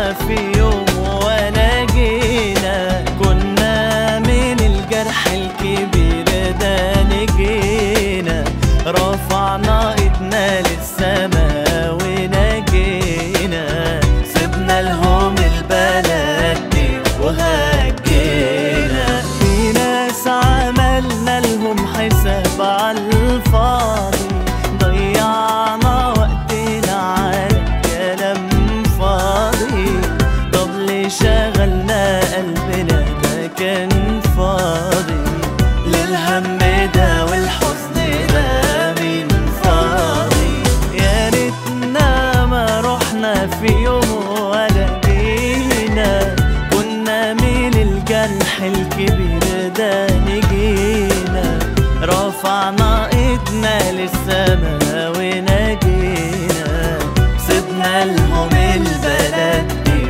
رحنا في يوم ولا جينا كنا من الجرح الكبير ده نجينا رفعنا ايدنا للسما ونجينا سيبنا لهم البلد دي وهجينا في ناس عملنا لهم حساب على الفاضي ضيعنا وقتنا على كلام فاضي طب ليه شغلنا قلبنا ده كان فاضي للهم ده والحزن ده مين فاضي يا ريتنا ما رحنا في يوم ولا جينا كنا من الجرح الكبير ده نجينا رفعنا ايدنا للسما ونجينا سيبنا لهم البلد دي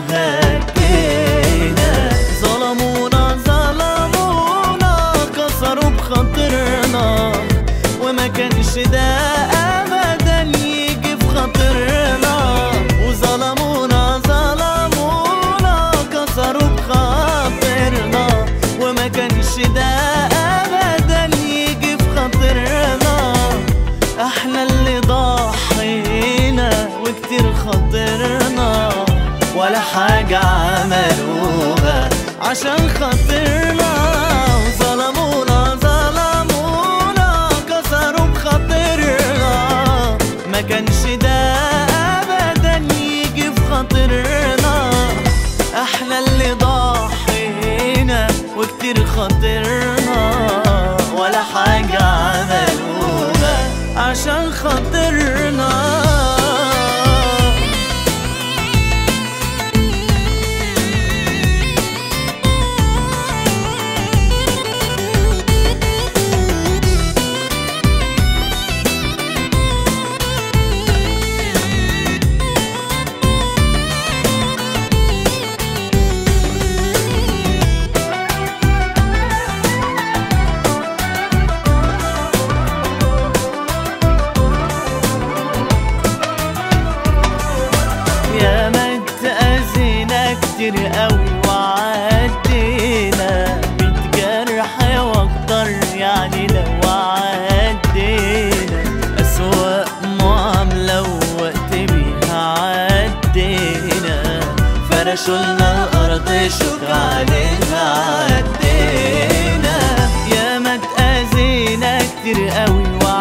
وهجينا ظلمونا ظلمونا كسروا بخاطرنا وما كانش ده ابدا يجي في خاطرنا وظلمونا ظلمونا كسروا بخاطرنا وما كانش ده ابدا يجي في خاطرنا احنا اللي ضحينا وكتير خاطرنا ولا حاجة عملوها عشان خاطرنا ظلمونا ظلمونا كسروا بخاطرنا ما كانش ده ابدا يجي في خاطرنا احنا اللي ضحينا وكتير خاطرنا ولا حاجة عملوها عشان خاطرنا يا ما اتأذينا كتير قوي وعدينا ميت جرح واكتر يعني لو عدينا أسوأ معاملة ووقت بيها عدينا فرشولنا الأرض شوك عليها عدينا يا ما اتأذينا كتير قوي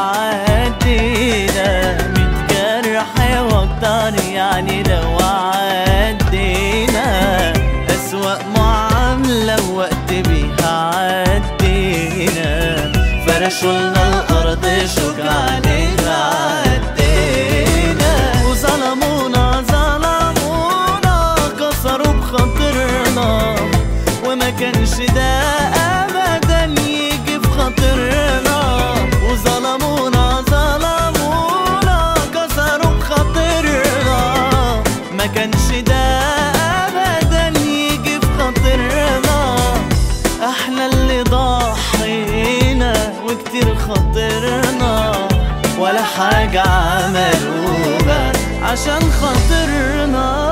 وعدينا ميت جرح واكتر يعني لو عدينا أسوأ معاملة ووقت بيها عدينا فرشولنا الأرض شوك عليها عدينا وظلمونا ظلمونا كسروا بخاطرنا وما كانش ده أبدا يجي في خاطرنا وظلمونا ظلمونا كسروا بخاطرنا ما كانش ده ابدا يجي في خاطرنا احنا اللي ضحينا وكتير خاطرنا ولا حاجة عملوها عشان خاطرنا